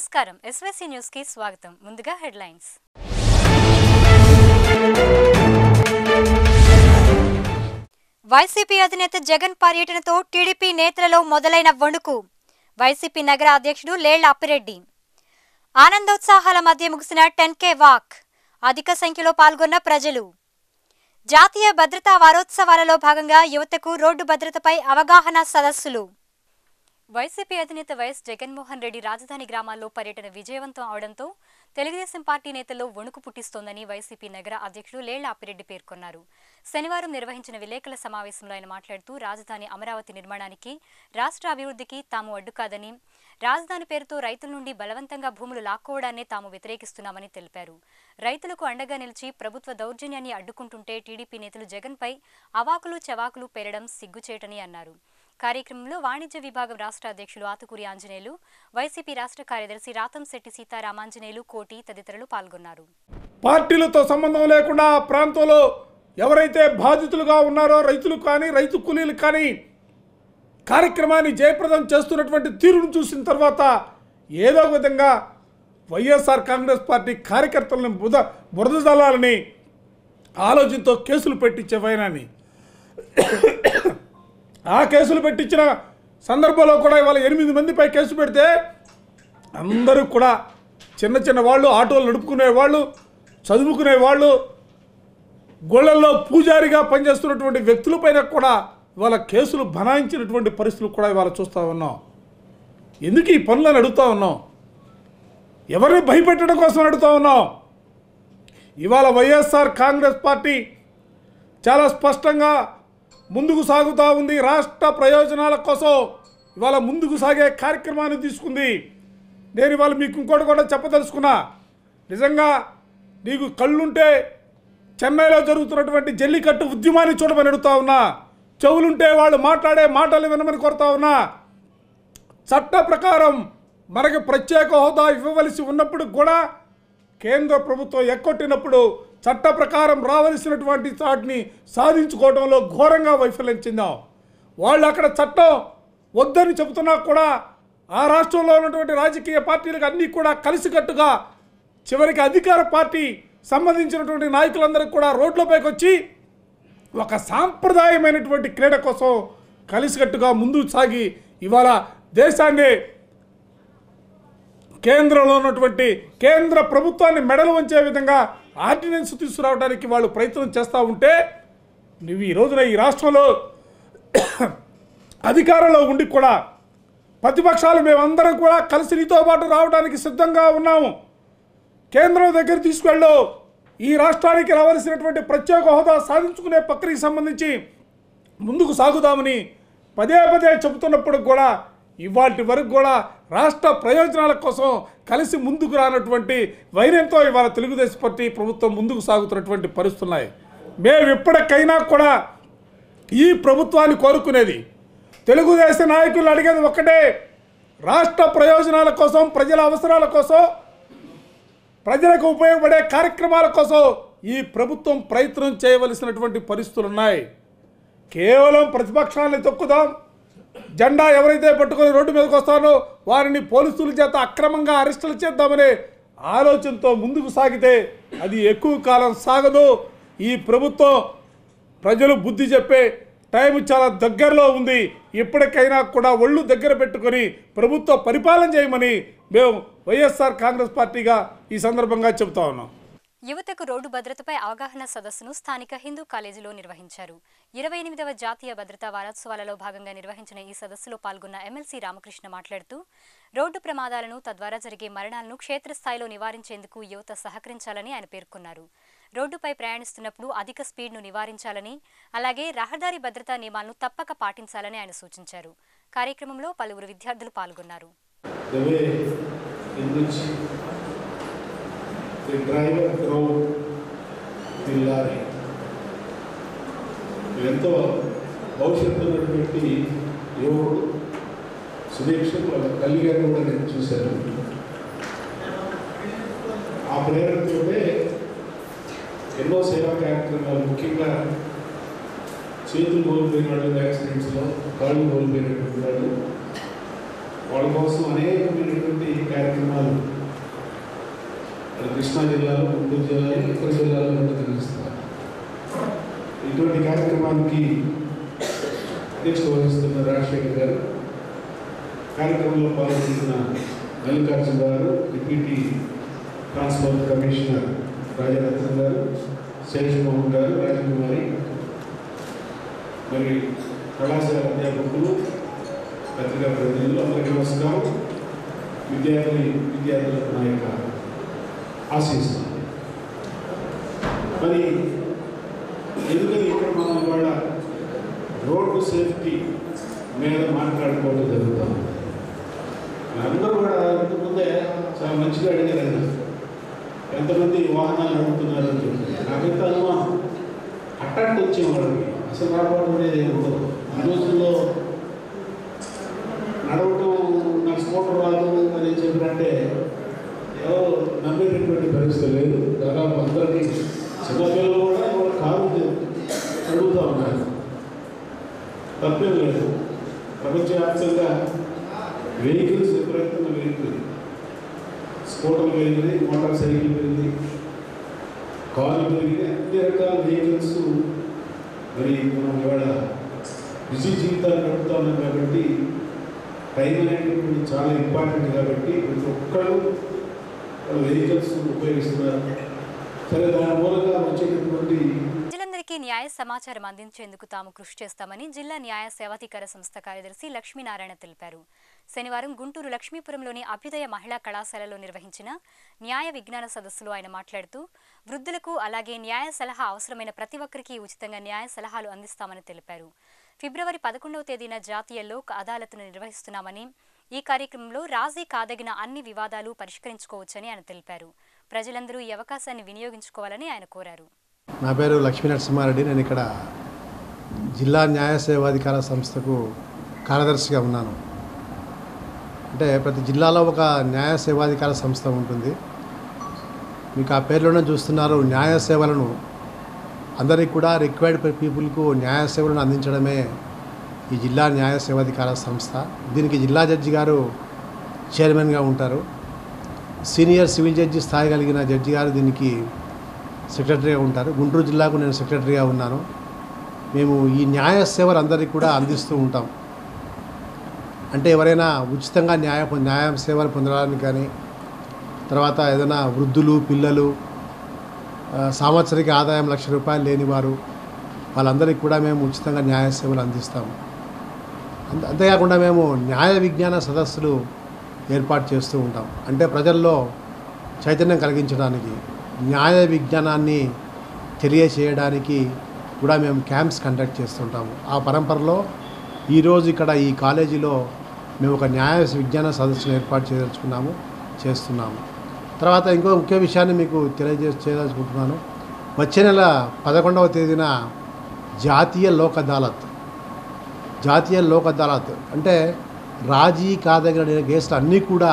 నమస్కారం SYC news కి స్వాగతం ముందుగా హెడ్లైన్స్ వైసీపీ అధినేత జగన్ పర్యటనతో టీడీపీ నేతలలో మొదలైన వణుకు వైసీపీ నగర అధ్యక్షుడు లేళ్ల అప్పిరెడ్డి ఆనందోత్సాహాల మధ్య ముగిసిన టెన్ కే వాక్ అధిక సంఖ్యలో పాల్గొన్న ప్రజలు జాతీయ భద్రతా వారోత్సవాలలో భాగంగా యువతకు రోడ్డు భద్రతపై అవగాహన సదస్సులు వైసీపీ అధినేత వైఎస్ జగన్మోహన్ రెడ్డి రాజధాని గ్రామాల్లో పర్యటన విజయవంతం అవడంతో తెలుగుదేశం పార్టీ నేతల్లో వణుకు పుట్టిస్తోందని వైసీపీ నగర అధ్యక్షుడు లేళ్ల అప్పిరెడ్డి పేర్కొన్నారు శనివారం నిర్వహించిన విలేకరుల సమావేశంలో ఆయన మాట్లాడుతూ రాజధాని అమరావతి నిర్మాణానికి రాష్ట్ర అభివృద్ధికి తాము అడ్డు కాదని రాజధాని పేరుతో రైతుల నుండి బలవంతంగా భూములు లాక్కోవడాన్నే తాము వ్యతిరేకిస్తున్నామని తెలిపారు రైతులకు అండగా నిలిచి ప్రభుత్వ దౌర్జన్యాన్ని అడ్డుకుంటుంటే టీడీపీ నేతలు జగన్పై అవాకులు చవాకులు పేరడం సిగ్గుచేటని అన్నారు కార్యక్రమంలో వాణిజ్య విభాగం రాష్ట్ర అధ్యక్షులు ఆతుకూరి ఆంజనేయులు వైసీపీ రాష్ట్ర కార్యదర్శి రాతంశెట్టి సీతారామాంజనేయులు కోటి తదితరులు పాల్గొన్నారు పార్టీలతో సంబంధం లేకుండా ఆ ప్రాంతంలో ఎవరైతే బాధితులుగా ఉన్నారో రైతులు కానీ రైతు కూలీలు కానీ కార్యక్రమాన్ని జయప్రదం చేస్తున్నటువంటి తీరును చూసిన తర్వాత ఏదో ఒక విధంగా వైఎస్ఆర్ కాంగ్రెస్ పార్టీ కార్యకర్తలను బుధ బురద జల్లాలని ఆలోచనతో కేసులు పెట్టించే వైనాన్ని ఆ కేసులు పెట్టించిన సందర్భంలో కూడా ఇవాళ ఎనిమిది మందిపై కేసు పెడితే అందరూ కూడా చిన్న చిన్న వాళ్ళు ఆటోలు నడుపుకునే వాళ్ళు చదువుకునే వాళ్ళు గోళ్ళల్లో పూజారిగా పనిచేస్తున్నటువంటి వ్యక్తులపైన కూడా ఇవాళ కేసులు బనాయించినటువంటి పరిస్థితులు కూడా ఇవాళ చూస్తూ ఉన్నాం ఎందుకు ఈ పనులను అడుగుతూ ఉన్నాం ఎవరిని భయపెట్టడం కోసం అడుగుతూ ఉన్నాం ఇవాళ వైఎస్ఆర్ కాంగ్రెస్ పార్టీ చాలా స్పష్టంగా ముందుకు సాగుతూ ఉంది రాష్ట్ర ప్రయోజనాల కోసం ఇవాళ ముందుకు సాగే కార్యక్రమాన్ని తీసుకుంది నేను ఇవాళ మీకు ఇంకోటి కూడా చెప్పదలుచుకున్నా నిజంగా నీకు కళ్ళుంటే చెన్నైలో జరుగుతున్నటువంటి జల్లికట్టు ఉద్యమాన్ని చూడమని అడుగుతా ఉన్నా చెవులుంటే వాళ్ళు మాట్లాడే మాటలు వినమని కోరుతా ఉన్నా చట్ట ప్రకారం మనకి ప్రత్యేక హోదా ఇవ్వవలసి ఉన్నప్పుడు కూడా కేంద్ర ప్రభుత్వం ఎక్కొట్టినప్పుడు చట్ట ప్రకారం రావలసినటువంటి వాటిని సాధించుకోవడంలో ఘోరంగా వైఫల్యం చెందాం వాళ్ళు అక్కడ చట్టం వద్దని చెబుతున్నా కూడా ఆ రాష్ట్రంలో ఉన్నటువంటి రాజకీయ పార్టీలకు అన్నీ కూడా కలిసికట్టుగా చివరికి అధికార పార్టీ సంబంధించినటువంటి నాయకులందరూ కూడా రోడ్లపైకి వచ్చి ఒక సాంప్రదాయమైనటువంటి క్రీడ కోసం కలిసికట్టుగా ముందుకు సాగి ఇవాళ దేశాన్ని కేంద్రంలో ఉన్నటువంటి కేంద్ర ప్రభుత్వాన్ని మెడలు వంచే విధంగా ఆర్డినెన్స్ తీసుకురావడానికి వాళ్ళు ప్రయత్నం చేస్తూ ఉంటే నువ్వు ఈ రోజున ఈ రాష్ట్రంలో అధికారంలో ఉండి కూడా ప్రతిపక్షాలు మేమందరం కూడా కలిసి నీతో పాటు రావడానికి సిద్ధంగా ఉన్నాము కేంద్రం దగ్గర తీసుకెళ్ళు ఈ రాష్ట్రానికి రావాల్సినటువంటి ప్రత్యేక హోదా సాధించుకునే ప్రక్రియకి సంబంధించి ముందుకు సాగుదామని పదే పదే చెబుతున్నప్పుడు కూడా ఇవాటి వరకు కూడా రాష్ట్ర ప్రయోజనాల కోసం కలిసి ముందుకు రానటువంటి వైర్యంతో ఇవాళ తెలుగుదేశం పార్టీ ప్రభుత్వం ముందుకు సాగుతున్నటువంటి పరిస్థితులు ఉన్నాయి మేము ఎప్పటికైనా కూడా ఈ ప్రభుత్వాన్ని కోరుకునేది తెలుగుదేశం నాయకులు అడిగేది ఒక్కటే రాష్ట్ర ప్రయోజనాల కోసం ప్రజల అవసరాల కోసం ప్రజలకు ఉపయోగపడే కార్యక్రమాల కోసం ఈ ప్రభుత్వం ప్రయత్నం చేయవలసినటువంటి పరిస్థితులు ఉన్నాయి కేవలం ప్రతిపక్షాన్ని తొక్కుదాం జెండా ఎవరైతే పట్టుకొని రోడ్డు మీదకి వస్తారో వారిని పోలీసుల చేత అక్రమంగా అరెస్టులు చేద్దామనే ఆలోచనతో ముందుకు సాగితే అది ఎక్కువ కాలం సాగదు ఈ ప్రభుత్వం ప్రజలు బుద్ధి చెప్పే టైం చాలా దగ్గరలో ఉంది ఇప్పటికైనా కూడా ఒళ్ళు దగ్గర పెట్టుకొని ప్రభుత్వ పరిపాలన చేయమని మేము వైఎస్ఆర్ కాంగ్రెస్ పార్టీగా ఈ సందర్భంగా చెబుతా ఉన్నాం యువతకు రోడ్డు భద్రతపై అవగాహన సదస్సును స్థానిక హిందూ కాలేజీలో నిర్వహించారు ఇరవై ఎనిమిదవ జాతీయ భద్రతా వారోత్సవాలలో భాగంగా నిర్వహించిన ఈ సదస్సులో పాల్గొన్న ఎమ్మెల్సీ రామకృష్ణ మాట్లాడుతూ రోడ్డు ప్రమాదాలను తద్వారా జరిగే మరణాలను క్షేత్రస్థాయిలో నివారించేందుకు యువత సహకరించాలని ఆయన పేర్కొన్నారు రోడ్డుపై ప్రయాణిస్తున్నప్పుడు అధిక స్పీడ్ను నివారించాలని అలాగే రహదారి భద్రతా నియమాలను తప్పక పాటించాలని ఆయన సూచించారు కార్యక్రమంలో పలువురు విద్యార్థులు పాల్గొన్నారు the way in which the driver drove the lorry. ఎంతో భవిష్యత్తు ఉన్నటువంటి యువకుడు సుదీక్ష వాళ్ళ తల్లి గారిని కూడా నేను చూశాను ఆ ప్రేరణతోనే ఎన్నో సేవా కార్యక్రమాలు ముఖ్యంగా చేతులు కోల్పోయిన వాళ్ళు యాక్సిడెంట్స్లో కాళ్ళు కోల్పోయినటువంటి వాళ్ళు వాళ్ళ కోసం అనేకమైనటువంటి కార్యక్రమాలు మరి కృష్ణా జిల్లాలో గుంటూరు జిల్లాలో ఇతర జిల్లాలో కూడా నిర్వహిస్తున్నారు ఇటువంటి కార్యక్రమానికి అధ్యక్షత వహిస్తున్న రాజశేఖర్ గారు కార్యక్రమంలో పాల్గొంటున్న మల్లికార్జున గారు డిప్యూటీ ట్రాన్స్పోర్ట్ కమిషనర్ రాజరత్నం గారు శేష్ మోహన్ గారు రాజకుమారి మరి కళాశాల అధ్యాపకులు పత్రికా ప్రతినిధులు అందరికీ నమస్కారం విద్యార్థి విద్యార్థులకు నా యొక్క ఆశిస్తున్నాను మరి ఎందుకని ఇక్కడ మనం ఇవాళ రోడ్డు సేఫ్టీ మీద మాట్లాడుకోవడం జరుగుతాం అందరూ కూడా ఇంతకుముందే చాలా మంచిగా అడిగారు ఎంతమంది వాహనాలు నడుపుతున్నారు అని చెప్పి నాకైతే అనుమానం అట్టాక్ట్ వచ్చాం వాళ్ళకి అసలు రాబోవడం అనేది ఏమి ఉండదు ఈ రోజుల్లో నడవటం నాకు స్కూటర్ రాదు అని చెప్పినట్టే ఎవరు నమ్మేటటువంటి పరిస్థితి లేదు దాదాపు అందరికీ చిన్నపిల్లలు కూడా వాళ్ళ కారు అడుగుతూ ఉన్నారు తప్పేం లేదు ప్రపంచవ్యాప్తంగా వెహికల్స్ విపరీతంగా పెరిగిపోయింది స్కూటర్ పెరిగింది మోటార్ సైకిల్ పెరిగింది కార్లు పెరిగింది అన్ని రకాల వెహికల్స్ మరి మనం ఇవాళ బిజీ జీవితాలు గడుపుతా ఉన్నాం కాబట్టి టైం అనేటటువంటి చాలా ఇంపార్టెంట్ కాబట్టి ప్రతి ఒక్కరు వెహికల్స్ ఉపయోగిస్తున్నారు సరే దాని మూలంగా వచ్చేటటువంటి ప్రజలందరికీ న్యాయ సమాచారం అందించేందుకు తాము కృషి చేస్తామని జిల్లా న్యాయ సేవాధికార సంస్థ కార్యదర్శి లక్ష్మీనారాయణ తెలిపారు శనివారం గుంటూరు లక్ష్మీపురంలోని అభ్యుదయ మహిళా కళాశాలలో నిర్వహించిన న్యాయ విజ్ఞాన సదస్సులో ఆయన మాట్లాడుతూ వృద్ధులకు అలాగే న్యాయ సలహా అవసరమైన ప్రతి ఒక్కరికి ఉచితంగా న్యాయ సలహాలు అందిస్తామని తెలిపారు ఫిబ్రవరి పదకొండవ తేదీన జాతీయ లోక్ అదాలత్ను నిర్వహిస్తున్నామని ఈ కార్యక్రమంలో రాజీ కాదగిన అన్ని వివాదాలు పరిష్కరించుకోవచ్చని ఆయన తెలిపారు ప్రజలందరూ ఈ అవకాశాన్ని వినియోగించుకోవాలని ఆయన కోరారు నా పేరు లక్ష్మీ నరసింహారెడ్డి నేను ఇక్కడ జిల్లా న్యాయ సేవాధికార సంస్థకు కార్యదర్శిగా ఉన్నాను అంటే ప్రతి జిల్లాలో ఒక న్యాయ సేవాధికార సంస్థ ఉంటుంది మీకు ఆ పేరులోనే చూస్తున్నారు న్యాయ సేవలను అందరికీ కూడా రిక్వైర్డ్ పీపుల్కు న్యాయ సేవలను అందించడమే ఈ జిల్లా న్యాయ సేవాధికార సంస్థ దీనికి జిల్లా జడ్జి గారు చైర్మన్గా ఉంటారు సీనియర్ సివిల్ జడ్జి స్థాయి కలిగిన జడ్జి గారు దీనికి సెక్రటరీగా ఉంటారు గుంటూరు జిల్లాకు నేను సెక్రటరీగా ఉన్నాను మేము ఈ న్యాయ సేవలు అందరికీ కూడా అందిస్తూ ఉంటాం అంటే ఎవరైనా ఉచితంగా న్యాయ న్యాయ సేవలు పొందడానికి కానీ తర్వాత ఏదైనా వృద్ధులు పిల్లలు ఆ, సంవత్సరిక ఆదాయం లక్ష రూపాయలు లేనివారు వాళ్ళందరికీ కూడా మేము ఉచితంగా న్యాయ సేవలు అందిస్తాము అంతే అంతేకాకుండా మేము న్యాయ విజ్ఞాన సదస్సులు ఏర్పాటు చేస్తూ ఉంటాం అంటే ప్రజల్లో చైతన్యం కలిగించడానికి న్యాయ విజ్ఞానాన్ని తెలియచేయడానికి కూడా మేము క్యాంప్స్ కండక్ట్ చేస్తుంటాము ఆ పరంపరలో ఈరోజు ఇక్కడ ఈ కాలేజీలో మేము ఒక న్యాయ విజ్ఞాన సదస్సును ఏర్పాటు చేయదలుచుకున్నాము చేస్తున్నాము తర్వాత ఇంకో ముఖ్య విషయాన్ని మీకు తెలియజే చేయదలుచుకుంటున్నాను వచ్చే నెల పదకొండవ తేదీన జాతీయ లోక్ అదాలత్ జాతీయ లోక్ అదాలత్ అంటే రాజీ కాదగిన కేసులు అన్నీ కూడా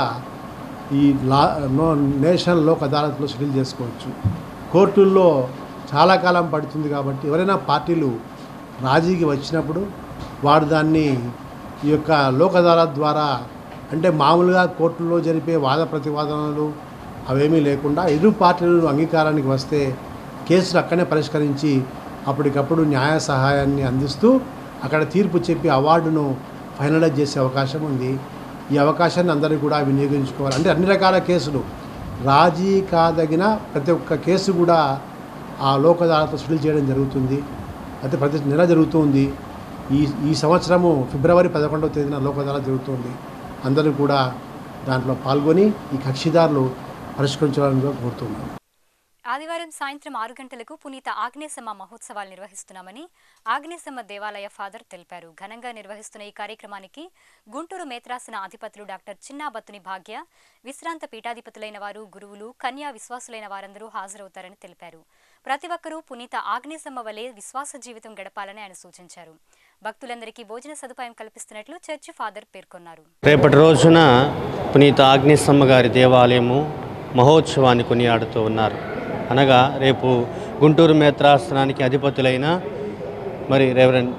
ఈ లా నో నేషనల్ లోక్ అదాలత్లో సెటిల్ చేసుకోవచ్చు కోర్టుల్లో చాలా కాలం పడుతుంది కాబట్టి ఎవరైనా పార్టీలు రాజీకి వచ్చినప్పుడు వారు దాన్ని ఈ యొక్క లోక్ అదాలత్ ద్వారా అంటే మామూలుగా కోర్టుల్లో జరిపే వాద ప్రతివాదనలు అవేమీ లేకుండా ఇరు పార్టీలు అంగీకారానికి వస్తే కేసులు అక్కడనే పరిష్కరించి అప్పటికప్పుడు న్యాయ సహాయాన్ని అందిస్తూ అక్కడ తీర్పు చెప్పి అవార్డును ఫైనలైజ్ చేసే అవకాశం ఉంది ఈ అవకాశాన్ని అందరూ కూడా వినియోగించుకోవాలి అంటే అన్ని రకాల కేసులు రాజీ కాదగిన ప్రతి ఒక్క కేసు కూడా ఆ లోక్ అదాలత్లో సెటిల్ చేయడం జరుగుతుంది అయితే ప్రతి నెల జరుగుతుంది ఈ ఈ సంవత్సరము ఫిబ్రవరి పదకొండవ తేదీన లోక్ అదాలత్ జరుగుతుంది అందరూ కూడా దాంట్లో పాల్గొని ఈ కక్షిదారులు పరిష్కరించాలని కోరుతున్నాను ఆదివారం సాయంత్రం ఆరు గంటలకు పునీత ఆగ్నేసమ్మ మహోత్సవాలు నిర్వహిస్తున్నామని ఆగ్నేసమ్మ దేవాలయ ఫాదర్ తెలిపారు ఘనంగా నిర్వహిస్తున్న ఈ కార్యక్రమానికి గుంటూరు మేత్రాసన అధిపతులు డాక్టర్ చిన్నాబత్తుని భాగ్య విశ్రాంత పీఠాధిపతులైన వారు గురువులు కన్యా విశ్వాసులైన వారందరూ హాజరవుతారని తెలిపారు ప్రతి ఒక్కరూ పునీత ఆగ్నేసమ్మ వలె విశ్వాస జీవితం గడపాలని ఆయన సూచించారు భక్తులందరికీ భోజన సదుపాయం కల్పిస్తున్నట్లు చర్చి ఫాదర్ పేర్కొన్నారు రేపటి రోజున పునీత ఆగ్నేశమ్మ గారి దేవాలయము మహోత్సవాన్ని కొనియాడుతూ ఉన్నారు అనగా రేపు గుంటూరు మేత్రాసనానికి అధిపతులైన మరి రెవరెండ్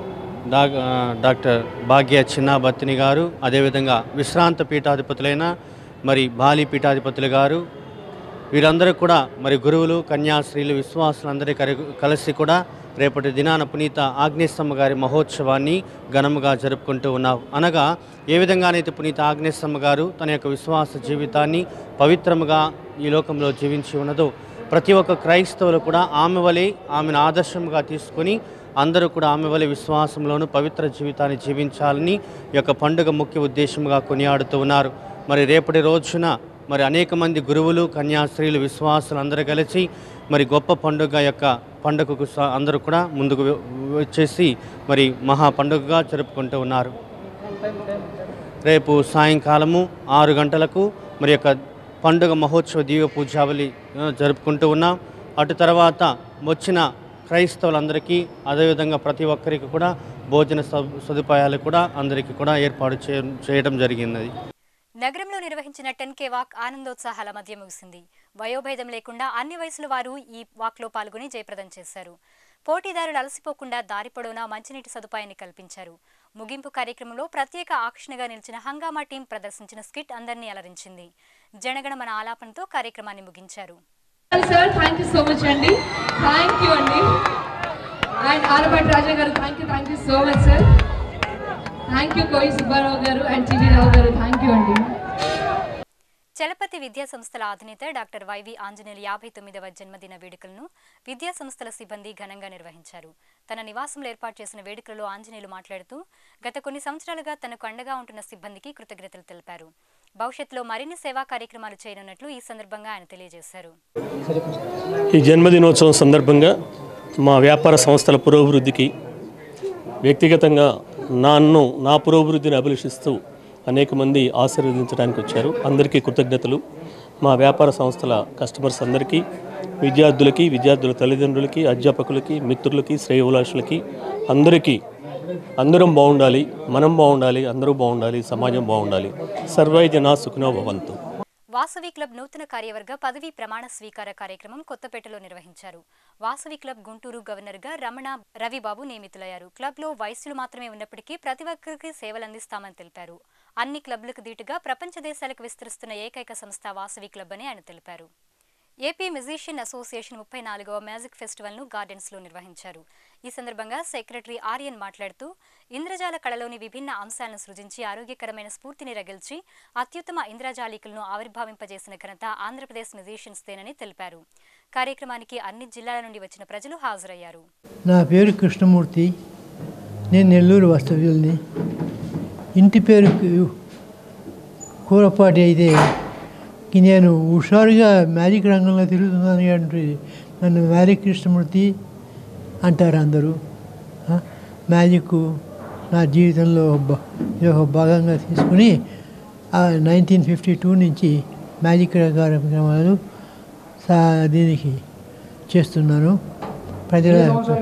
డా ఆ, డాక్టర్ భాగ్య చిన్నాబత్తిని గారు అదేవిధంగా విశ్రాంత పీఠాధిపతులైన మరి బాలి పీఠాధిపతులు గారు వీరందరూ కూడా మరి గురువులు కన్యాశ్రీలు విశ్వాసులందరి కరి- కలిసి కూడా రేపటి దినాన పునీత ఆగ్నేశమ్మ గారి మహోత్సవాన్ని ఘనముగా జరుపుకుంటూ ఉన్నాం అనగా ఏ విధంగానైతే పునీత ఆగ్నేశమ్మ గారు తన యొక్క విశ్వాస జీవితాన్ని పవిత్రముగా ఈ లోకంలో జీవించి ఉన్నదో ప్రతి ఒక్క క్రైస్తవులు కూడా ఆమె వలె ఆమెను ఆదర్శంగా తీసుకొని అందరూ కూడా ఆమె వలె విశ్వాసంలోను పవిత్ర జీవితాన్ని జీవించాలని ఈ యొక్క పండుగ ముఖ్య ఉద్దేశంగా కొనియాడుతూ ఉన్నారు మరి రేపటి రోజున మరి అనేక మంది గురువులు కన్యాస్త్రీలు విశ్వాసులు అందరూ కలిసి మరి గొప్ప పండుగ యొక్క పండుగకు స- అందరూ కూడా ముందుకు వె- వచ్చేసి మరి మహా పండుగగా జరుపుకుంటూ ఉన్నారు రేపు సాయంకాలము ఆరు గంటలకు మరి యొక్క పండుగ మహోత్సవ దీవ పూజావళి ఆ, జరుపుకుంటూ ఉన్నాం అటు తర్వాత వచ్చిన క్రైస్తవులందరికీ అదేవిధంగా ప్రతి ఒక్కరికి కూడా భోజన సదు- సదుపాయాలు కూడా అందరికీ కూడా ఏర్పాటు చే- చేయడం జరిగినది నగరంలో నిర్వహించిన టెన్ కే వాక్ ఆనందోత్సాహాల మధ్య ముగిసింది వయోభేదం లేకుండా అన్ని వయసుల వారు ఈ వాక్లో పాల్గొని జయప్రదం చేశారు పోటీదారులు అలసిపోకుండా దారి పొడవునా మంచినీటి సదుపాయాన్ని కల్పించారు ముగింపు కార్యక్రమంలో ప్రత్యేక ఆకర్షణగా నిలిచిన హంగామా టీం ప్రదర్శించిన స్కిట్ అందరినీ అలరించింది జనగణమన ఆలాపనతో కార్యక్రమాన్ని ముగించారు sir thank you so much అండి థ్యాంక్ యూ అండి and Alapati Raja garu thank you thank you so much sir thank you Koyi Subbarao గారు అండ్ టీవీ రావు గారు థ్యాంక్ యూ అండి చలపతి విద్యా సంస్థల అధినేత డాక్టర్ వైవి ఆంజనేయులు యాభై తొమ్మిదవ జన్మదిన వేడుకలను విద్యా సంస్థల సిబ్బంది ఘనంగా నిర్వహించారు తన నివాసంలో ఏర్పాటు చేసిన వేడుకలలో ఆంజనేయులు మాట్లాడుతూ గత కొన్ని సంవత్సరాలుగా తనకు అండగా ఉంటున్న సిబ్బందికి కృతజ్ఞతలు తెలిపారు భవిష్యత్తులో మరిన్ని సేవా కార్యక్రమాలు చేయనున్నట్లు ఈ సందర్భంగా ఆయన తెలియజేశారు ఈ జన్మదినోత్సవం సందర్భంగా మా వ్యాపార సంస్థల పురోభివృద్ధికి వ్యక్తిగతంగా నన్ను నా పురోభివృద్ధిని అభిలషిస్తూ అనేక మంది ఆశీర్వదించడానికి వచ్చారు అందరికీ కృతజ్ఞతలు మా వ్యాపార సంస్థల కస్టమర్స్ అందరికీ విద్యార్థులకి విద్యార్థుల తల్లిదండ్రులకి అధ్యాపకులకి మిత్రులకి శ్రేయోభిలాషులకి అందరికీ అందరం బాగుండాలి మనం బాగుండాలి అందరూ బాగుండాలి సమాజం బాగుండాలి సర్వై జనా సుఖినో భవంతు వాసవి క్లబ్ నూతన కార్యవర్గ పదవీ ప్రమాణ స్వీకార కార్యక్రమం కొత్తపేటలో నిర్వహించారు వాసవి క్లబ్ గుంటూరు గవర్నర్గా రమణ రవిబాబు నియమితులయ్యారు క్లబ్లో వయస్సులు మాత్రమే ఉన్నప్పటికీ ప్రతి ఒక్కరికి సేవలు అందిస్తామని తెలిపారు అన్ని క్లబ్లకు దీటుగా ప్రపంచ దేశాలకు విస్తరిస్తున్న ఏకైక సంస్థ వాసవి క్లబ్ అని ఆయన తెలిపారు ఏపీ మ్యూజిషియన్ అసోసియేషన్ ముప్పై నాలుగవ మ్యూజిక్ ఫెస్టివల్ను గార్డెన్స్లో నిర్వహించారు ఈ సందర్భంగా సెక్రటరీ ఆర్యన్ మాట్లాడుతూ ఇంద్రజాల కళలోని విభిన్న అంశాలను సృజించి ఆరోగ్యకరమైన స్ఫూర్తిని రగిల్చి అత్యుత్తమ ఇంద్రజాలికలను ఆవిర్భావింపజేసిన ఘనత ఆంధ్రప్రదేశ్ మ్యూజిషియన్స్దేనని తెలిపారు కార్యక్రమానికి అన్ని జిల్లాల నుండి వచ్చిన ప్రజలు హాజరయ్యారు నా పేరు కృష్ణమూర్తి నేను నెల్లూరు వాస్తవ్యుల్ని ఇంటి పేరు కు- కూరపాటి అయితే కి నేను హుషారుగా మ్యాజిక్ రంగంలో తిరుగుతున్నాను అంటే నన్ను మ్యాజిక్ కృష్ణమూర్తి అంటారు అందరూ ఆ, మ్యాజిక్ నా జీవితంలో ఒక భా- ఇది ఒక భాగంగా తీసుకుని నైన్టీన్ ఫిఫ్టీ టూ నుంచి మ్యాజిక్ కార్యక్రమాలు సా దీనికి చేస్తున్నాను ప్రజల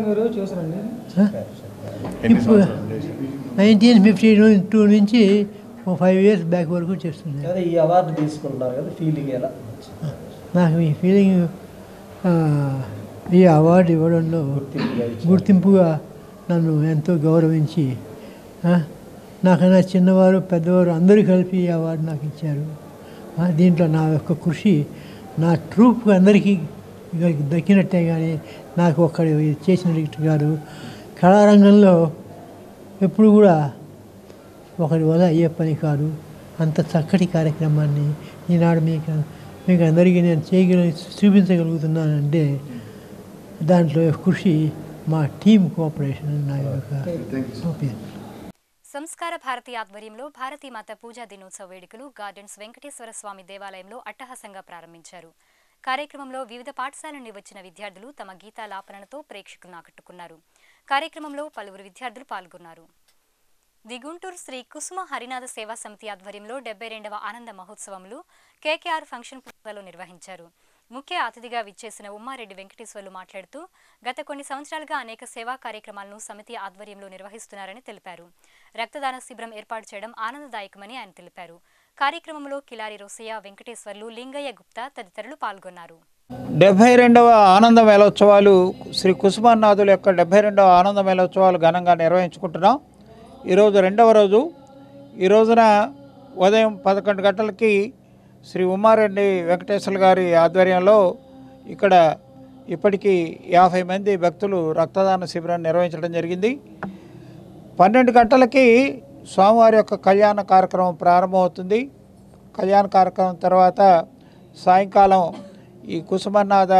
ఆ? ఇప్పుడు నైన్టీన్ ఫిఫ్టీ టూ నుంచి ఓ ఫైవ్ ఇయర్స్ బ్యాక్ వరకు చేస్తున్నాను అదే ఈ అవార్డు తీసుకుంటున్నారు కదా ఫీలింగ్ ఎలా నాకు ఈ ఫీలింగ్ ఆ, ఈ అవార్డు ఇవ్వడంలో గుర్తింపుగా నన్ను ఎంతో గౌరవించి ఆ, నాకన్నా చిన్నవారు పెద్దవారు అందరూ కలిపి ఈ అవార్డు నాకు ఇచ్చారు ఆ, దీంట్లో నా యొక్క కృషి నా ట్రూప్ అందరికీ ఇక దక్కినట్టే కానీ నాకు ఒక్కడి చేసినట్టు కాదు కళారంగంలో ఎప్పుడు కూడా ఒకరి వల్ల అయ్యే పని కాదు అంత చక్కటి కార్యక్రమాన్ని ఈనాడు మీకు మీకు అందరికీ నేను చేయగల చూపించగలుగుతున్నానంటే దాంట్లో కృషి మా టీం కోఆపరేషన్ నా యొక్క ఒపీనియన్ సంస్కార భారతి ఆధ్వర్యంలో భారతీ మాత పూజా దినోత్సవ వేడుకలు గార్డెన్స్ వెంకటేశ్వర స్వామి దేవాలయంలో అట్టహాసంగా ప్రారంభించారు కార్యక్రమంలో వివిధ పాఠశాల నుండి వచ్చిన విద్యార్థులు తమ గీతాలాపనలతో ప్రేక్షకులను ఆకట్టుకున్నారు కార్యక్రమంలో పలువురు విద్యార్థులు పాల్గొన్నారు ది గుంటూరు శ్రీ కుసుమ హరినాథ సేవా సమితి ఆధ్వర్యంలో డెబ్బై రెండవ ఆనంద మహోత్సవంలో కేకేఆర్ ఫంక్షన్ ప్లాజాలో నిర్వహించారు ముఖ్య అతిథిగా విచ్చేసిన ఉమ్మారెడ్డి వెంకటేశ్వర్లు మాట్లాడుతూ గత కొన్ని సంవత్సరాలుగా అనేక సేవా కార్యక్రమాలను సమితి ఆధ్వర్యంలో నిర్వహిస్తున్నారని తెలిపారు రక్తదాన శిబిరం ఏర్పాటు చేయడం ఆనందదాయకమని ఆయన తెలిపారు కార్యక్రమంలో కిలారి రోసయ్య వెంకటేశ్వర్లు లింగయ్య గుప్తా తదితరులు పాల్గొన్నారు డెబ్భై రెండవ ఆనంద మేళోత్సవాలు శ్రీ కుసుమానాథుల యొక్క డెబ్భై రెండవ ఆనంద మేళోత్సవాలు ఘనంగా నిర్వహించుకుంటున్నాం ఈరోజు రెండవ రోజు ఈ రోజున ఉదయం పదకొండు గంటలకి శ్రీ ఉమారెడ్డి వెంకటేశ్వర గారి ఆధ్వర్యంలో ఇక్కడ ఇప్పటికీ యాభై మంది భక్తులు రక్తదాన శిబిరాన్ని నిర్వహించడం జరిగింది పన్నెండు గంటలకి స్వామివారి యొక్క కళ్యాణ కార్యక్రమం ప్రారంభమవుతుంది కళ్యాణ కార్యక్రమం తర్వాత సాయంకాలం ఈ కుసుమనాథ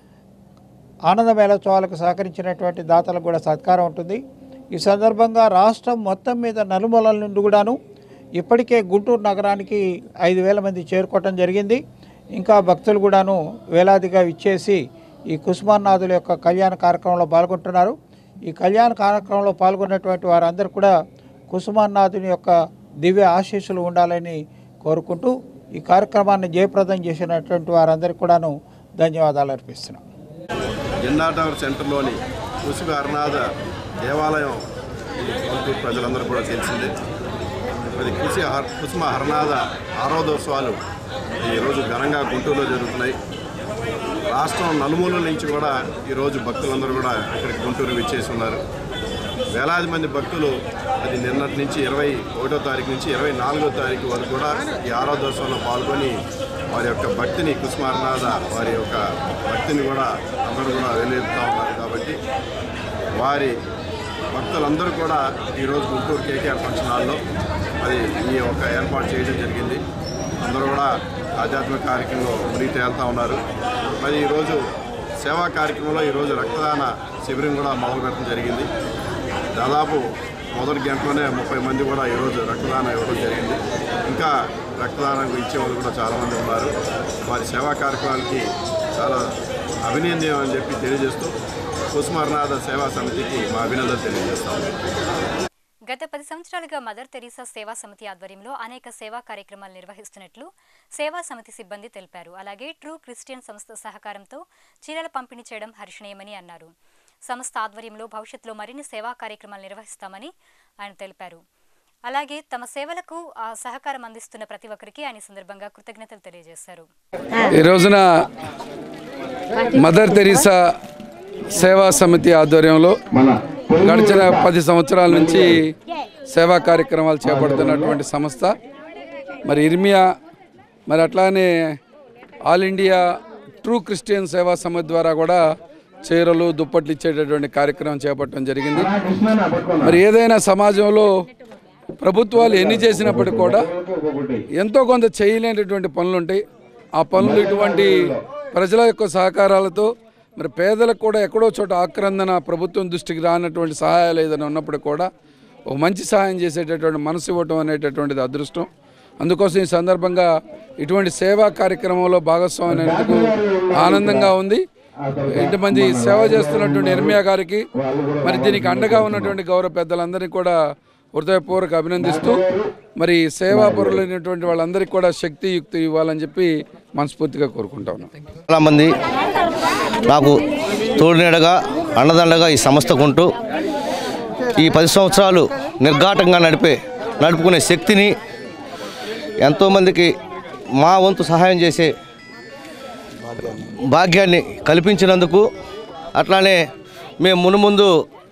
ఆనంద మేళోత్సవాలకు సహకరించినటువంటి దాతలకు కూడా సత్కారం ఉంటుంది ఈ సందర్భంగా రాష్ట్రం మొత్తం మీద నలుమూలల నుండి కూడాను ఇప్పటికే గుంటూరు నగరానికి ఐదు వేల మంది చేరుకోవటం జరిగింది ఇంకా భక్తులు కూడాను వేలాదిగా ఇచ్చేసి ఈ కుసుమానాథుల యొక్క కళ్యాణ కార్యక్రమంలో పాల్గొంటున్నారు ఈ కళ్యాణ కార్యక్రమంలో పాల్గొన్నటువంటి వారందరూ కూడా కుసుమానాథుని యొక్క దివ్య ఆశీస్సులు ఉండాలని కోరుకుంటూ ఈ కార్యక్రమాన్ని జయప్రదం చేసినటువంటి వారందరికీ కూడాను ధన్యవాదాలు అర్పిస్తున్నాం జెండా టవర్ సెంటర్లోని కుసుమ అరునాథ దేవాలయం ఈ గుంటూరు ప్రజలందరూ కూడా తెలిసిందే అది కుసి హర్- కుసుమ హరనాథ ఆరోధోత్సవాలు ఈరోజు ఘనంగా గుంటూరులో జరుగుతున్నాయి రాష్ట్రం నలుమూలల నుంచి కూడా ఈరోజు భక్తులందరూ కూడా ఇక్కడికి గుంటూరు విచ్చేసి ఉన్నారు వేలాది మంది భక్తులు అది నిన్నటి నుంచి ఇరవై ఒకటో తారీఖు నుంచి ఇరవై నాలుగో తారీఖు వరకు కూడా ఈ ఆరాధోత్సవంలో పాల్గొని వారి యొక్క భక్తిని కుసుమారనాథ వారి యొక్క భక్తిని కూడా అందరూ కూడా వెలిపుతూ ఉన్నారు కాబట్టి వారి భక్తులందరూ కూడా ఈరోజు గుంటూరు కేకేఆర్ ఫంక్షన్ హాల్లో అది ఈ యొక్క ఏర్పాటు చేయడం జరిగింది అందరూ కూడా ఆధ్యాత్మిక కార్యక్రమంలో మునిగి తేలుతూ ఉన్నారు మరి ఈరోజు సేవా కార్యక్రమంలో ఈరోజు రక్తదాన శిబిరం కూడా మొదలు పెట్టడం జరిగింది దాదాపు మొదటి గంటలోనే ముప్పై మంది కూడా ఈరోజు రక్తదానం ఇవ్వడం జరిగింది ఇంకా రక్తదానం ఇచ్చే వాళ్ళు కూడా చాలామంది ఉన్నారు వారి సేవా కార్యక్రమాలకి చాలా అభినందనం అని చెప్పి తెలియజేస్తూ కుసుమర్నాథ సేవా సమితికి మా అభినందనలు తెలియజేస్తాము గత పది సంవత్సరాలుగా మదర్ తెరీసా సేవా సమితి ఆధ్వర్యంలో అనేక సేవా కార్యక్రమాలు నిర్వహిస్తున్నట్లు సేవా సమితి సిబ్బంది తెలిపారు అలాగే ట్రూ క్రిస్టియన్ సంస్థ సహకారంతో చీరల పంపిణీ చేయడం హర్షణీయమని అన్నారు సంస్థ ఆధ్వర్యంలో భవిష్యత్తులో మరిన్ని సేవా కార్యక్రమాలు నిర్వహిస్తామని ఆయన తెలిపారు అలాగే తమ సేవలకు ఆ సహకారం అందిస్తున్న ప్రతి ఒక్కరికి ఆయన ఈ సందర్భంగా కృతజ్ఞతలు తెలియజేశారు ఈ రోజున మదర్ తెరీసా సేవా సమితి ఆధ్వర్యంలో గడిచిన పది సంవత్సరాల నుంచి సేవా కార్యక్రమాలు చేపడుతున్నటువంటి సంస్థ మరి ఇర్మియా మరి అట్లానే ఆల్ ఇండియా ట్రూ క్రిస్టియన్ సేవా సమితి ద్వారా కూడా చీరలు దుప్పట్లు ఇచ్చేటటువంటి కార్యక్రమం చేపట్టడం జరిగింది మరి ఏదైనా సమాజంలో ప్రభుత్వాలు ఎన్ని చేసినప్పటికీ కూడా ఎంతో కొంత చేయలేనటువంటి పనులు ఉంటాయి ఆ పనులు ఇటువంటి ప్రజల యొక్క సహకారాలతో మరి పేదలకు కూడా ఎక్కడో చోట ఆక్రందన ప్రభుత్వం దృష్టికి రానటువంటి సహాయాలు ఏదైనా ఉన్నప్పుడు కూడా ఒక మంచి సహాయం చేసేటటువంటి మనసు ఇవ్వటం అనేటటువంటిది అదృష్టం అందుకోసం ఈ సందర్భంగా ఇటువంటి సేవా కార్యక్రమంలో భాగస్వామి అయినందుకు ఆనందంగా ఉంది ఇంతమంది సేవ చేస్తున్నటువంటి నిర్మయా గారికి మరి దీనికి అండగా ఉన్నటువంటి గౌరవ పెద్దలందరినీ కూడా హృదయపూర్వక అభినందిస్తూ మరి సేవాపరులైనటువంటి వాళ్ళందరికీ కూడా శక్తి యుక్తి ఇవ్వాలని చెప్పి మనస్ఫూర్తిగా కోరుకుంటా ఉన్నాం చాలామంది నాకు తోడునీడగా అండదండగా ఈ సంస్థకు ఉంటూ ఈ పది సంవత్సరాలు నిర్ఘాటంగా నడిపే నడుపుకునే శక్తిని ఎంతోమందికి మా వంతు సహాయం చేసే భాగ్యాన్ని కల్పించినందుకు అట్లానే మేము మునుముందు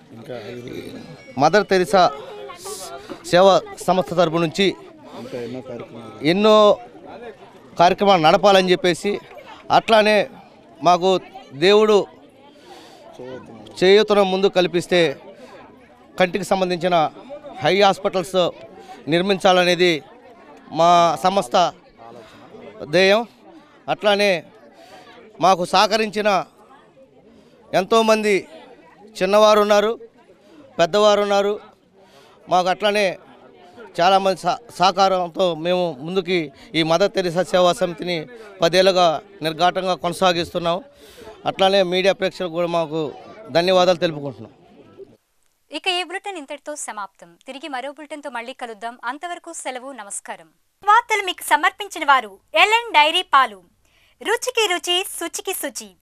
మదర్ తెరిసా సేవా సంస్థ తరపు నుంచి ఎన్నో కార్యక్రమాలు నడపాలని చెప్పేసి అట్లానే మాకు దేవుడు చేయూతను ముందు కల్పిస్తే కంటికి సంబంధించిన హై హాస్పిటల్స్ నిర్మించాలనేది మా సంస్థ ధ్యేయం అట్లానే మాకు సహకరించిన ఎంతోమంది చిన్నవారు ఉన్నారు పెద్దవారు ఉన్నారు మాకు అట్లానే చాలామంది సహ సహకారంతో మేము ముందుకి ఈ మదర్ తెరిసా సేవా సమితిని పదేళ్ళుగా నిర్ఘాటంగా కొనసాగిస్తున్నాం అట్లానే మీడియా ప్రేక్షకులకు కూడా మాకు ధన్యవాదాలు తెలుపుకుంటున్నాం ఇక ఈ బులెటిన్ ఇంతటితో సమాప్తం తిరిగి మరో బులెటిన్తో మళ్ళీ కలుద్దాం అంతవరకు సెలవు నమస్కారం వార్తలు మీకు సమర్పించిన వారు ఎల్ఎన్ డైరీ పాలు రుచికి రుచి శుచికి శుచి